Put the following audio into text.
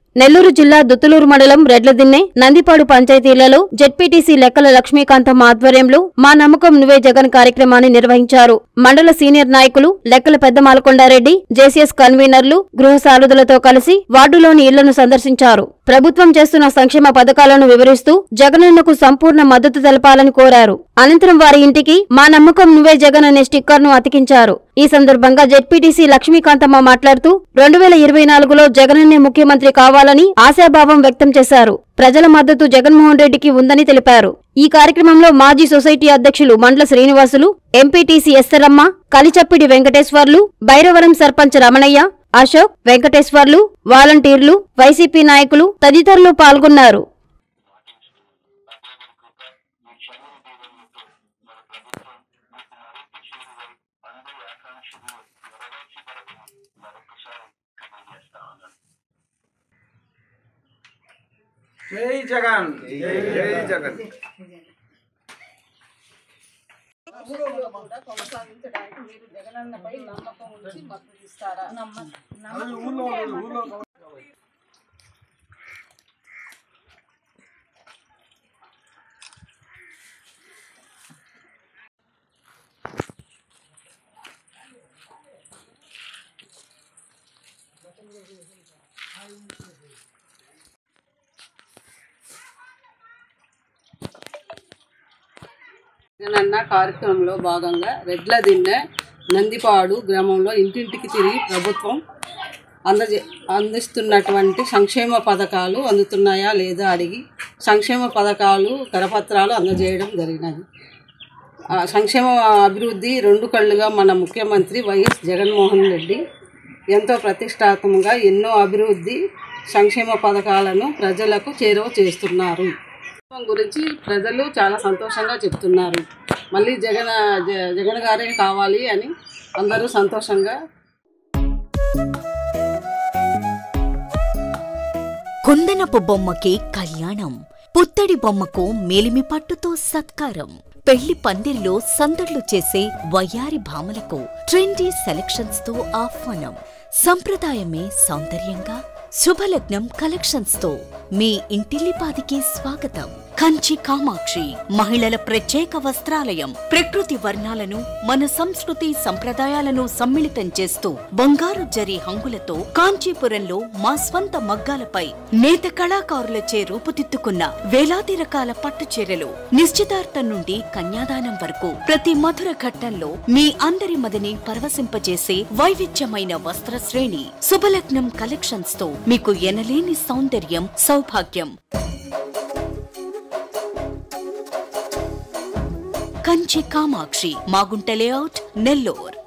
నెల్లూరు జిల్లా దుత్తులూరు మండలం రెడ్లదిన్నె నందిపాడు పంచాయతీలలో జెడ్పీటీసీ లెక్కల లక్ష్మీకాంతమ్మ ఆధ్వర్యంలో మా నమ్మకం నువ్వే జగన్ కార్యక్రమాన్ని నిర్వహించారు మండల సీనియర్ నాయకులు లెక్కల పెద్ద మాలకొండారెడ్డి జేసీఎస్ కన్వీనర్లు గృహ సారథులతో కలిసి వార్డులోని ఇళ్లను సందర్శించారు ప్రభుత్వం చేస్తున్న సంక్షేమ పథకాలను వివరిస్తూ జగనన్నకు సంపూర్ణ మద్దతు తెలపాలని కోరారు అనంతరం వారి ఇంటికి మా నమ్మకం నువ్వే జగన్ అనే స్టిక్కర్ ను అతికించారు ఈ సందర్భంగా జెడ్పీటీసీ లక్ష్మీకాంతమ్మ మాట్లాడుతూ రెండు వేల ఇరవై నాలుగులో జగనన్నే ముఖ్యమంత్రి కావాలని ఆశాభావం వ్యక్తం చేశారు ప్రజల మద్దతు జగన్మోహన్ రెడ్డికి ఉందని తెలిపారు ఈ కార్యక్రమంలో మాజీ సొసైటీ అధ్యక్షులు మండల శ్రీనివాసులు ఎంపీటీసీ ఎస్తరమ్మ కలిచప్పిడి వెంకటేశ్వర్లు బైరవరం సర్పంచ్ రమణయ్య అశోక్ వెంకటేశ్వర్లు వాలంటీర్లు వైసీపీ నాయకులు తదితరులు పాల్గొన్నారు జై జగన్ జై జగన్ కూడా కొనసాగించడానికి మీరు జగనన్నపై నమ్మకం ఉంచి మద్దతు ఇస్తారా జగనన్న కార్యక్రమంలో భాగంగా రెడ్ల దిన్నె నందిపాడు గ్రామంలో ఇంటింటికి తిరిగి ప్రభుత్వం అందజే అందిస్తున్నటువంటి సంక్షేమ పథకాలు అందుతున్నాయా లేదా అడిగి సంక్షేమ పథకాలు కరపత్రాలు అందజేయడం జరిగినది ఆ సంక్షేమ అభివృద్ధి రెండు కళ్ళుగా మన ముఖ్యమంత్రి వైఎస్ జగన్మోహన్ రెడ్డి ఎంతో ప్రతిష్టాత్మకంగా ఎన్నో అభివృద్ధి సంక్షేమ పథకాలను ప్రజలకు చేరువ చేస్తున్నారు ప్రభుత్వం గురించి ప్రజలు చాలా సంతోషంగా చెప్తున్నారు మళ్ళీ జగన్ జ- జగన్ గారే కావాలి అని అందరూ సంతోషంగా కుందనపు బొమ్మకి కళ్యాణం పుత్తడి బొమ్మకు మేలిమి పట్టుతో సత్కారం పెళ్లి పందిర్లో సందడ్లు చేసే వయ్యారి భామలకు ట్రెండీ సెలక్షన్స్ తో ఆహ్వానం సంప్రదాయమే సౌందర్యంగా శుభలగ్నం కలెక్షన్స్ తో మీ ఇంటిల్లిపాదికి స్వాగతం కంచి కామాక్షి మహిళల ప్రత్యేక వస్త్రాలయం ప్రకృతి వర్ణాలను మన సంస్కృతి సంప్రదాయాలను సమ్మిళితం చేస్తూ బంగారు జరి హంగులతో కాంచీపురంలో మా స్వంత మగ్గాలపై నేత కళాకారులచే రూపుదిద్దుకున్న వేలాది రకాల పట్టు చీరలు నిశ్చితార్థం నుండి కన్యాదానం వరకు ప్రతి మధుర ఘట్టంలో మీ అందరి మదిని పరవశింపజేసే వైవిధ్యమైన వస్త్ర శ్రేణి శుభలగ్నం కలెక్షన్స్ తో మీకు ఎనలేని సౌందర్యం సౌభాగ్యం కంచి కామాక్షి మాగుంట లేఅవుట్ నెల్లూర్